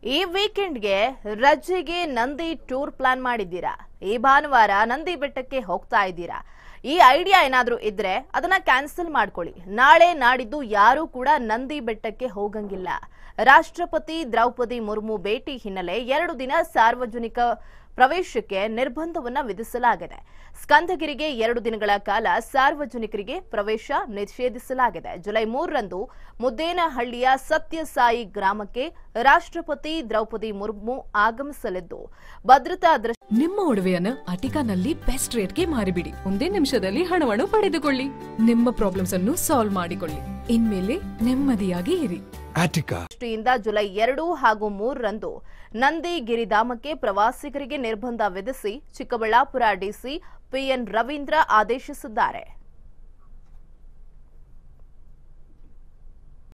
ಈ ವೀಕೆಂಡ್ಗೆ ರಜೆಗೆ ನಂದಿ ಟೂರ್ ಪ್ಲಾನ್ ಮಾಡಿದ್ದೀರಾ ಈ ಭಾನುವಾರ ನಂದಿ ಬೆಟ್ಟಕ್ಕೆ ಹೋಗ್ತಾ ಇದ್ದೀರಾ ಈ ಐಡಿಯಾ ಏನಾದ್ರೂ ಇದ್ರೆ ಅದನ್ನ ಕ್ಯಾನ್ಸಲ್ ಮಾಡ್ಕೊಳ್ಳಿ ನಾಳೆ ನಾಡಿದ್ದು ಯಾರೂ ಕೂಡ ನಂದಿ ಬೆಟ್ಟಕ್ಕೆ ಹೋಗಂಗಿಲ್ಲ ರಾಷ್ಟ್ರಪತಿ ದ್ರೌಪದಿ ಮುರ್ಮು ಭೇಟಿ ಹಿನ್ನೆಲೆ ಎರಡು ದಿನ ಸಾರ್ವಜನಿಕ ಪ್ರವೇಶಕ್ಕೆ ನಿರ್ಬಂಧವನ್ನ ವಿಧಿಸಲಾಗಿದೆ ಸ್ಕಂದಗಿರಿಗೆ ಎರಡು ದಿನಗಳ ಕಾಲ ಸಾರ್ವಜನಿಕರಿಗೆ ಪ್ರವೇಶ ನಿಷೇಧಿಸಲಾಗಿದೆ ಜುಲೈ ಮೂರರಂದು ಮುದ್ದೇನಹಳ್ಳಿಯ ಸತ್ಯಸಾಯಿ ಗ್ರಾಮಕ್ಕೆ ರಾಷ್ಟ್ರಪತಿ ದ್ರೌಪದಿ ಮುರ್ಮು ಆಗಮಿಸಲಿದ್ದು ಭದ್ರತಾ ದೃಷ್ಟಿ ನಿಮ್ಮ ಒಡವೆಯನ್ನ ಅಟಿಕಾನಲ್ಲಿ ಬೆಸ್ಟ್ ರೇಟ್ಗೆ ಮಾರಿಬಿಡಿ ಒಂದೇ ನಿಮಿಷದಲ್ಲಿ ಹಣವನ್ನು ಪಡೆದುಕೊಳ್ಳಿ ನಿಮ್ಮ ಪ್ರಾಬ್ಲಮ್ಸ್ ಅನ್ನು ಸಾಲ್ವ್ ಮಾಡಿಕೊಳ್ಳಿ ಇನ್ಮೇಲೆ ನೆಮ್ಮದಿಯಾಗಿ ಇರಿ Attica. ದೃಷ್ಟಿಯಿಂದ ಜುಲೈ ಎರಡು ಹಾಗೂ ಮೂರರಂದು ನಂದಿ ಗಿರಿಧಾಮಕ್ಕೆ ಪ್ರವಾಸಿಗರಿಗೆ ನಿರ್ಬಂಧ ವಿಧಿಸಿ ಚಿಕ್ಕಬಳ್ಳಾಪುರ ಡಿಸಿ ಪಿಎನ್ ರವೀಂದ್ರ ಆದೇಶಿಸಿದ್ದಾರೆ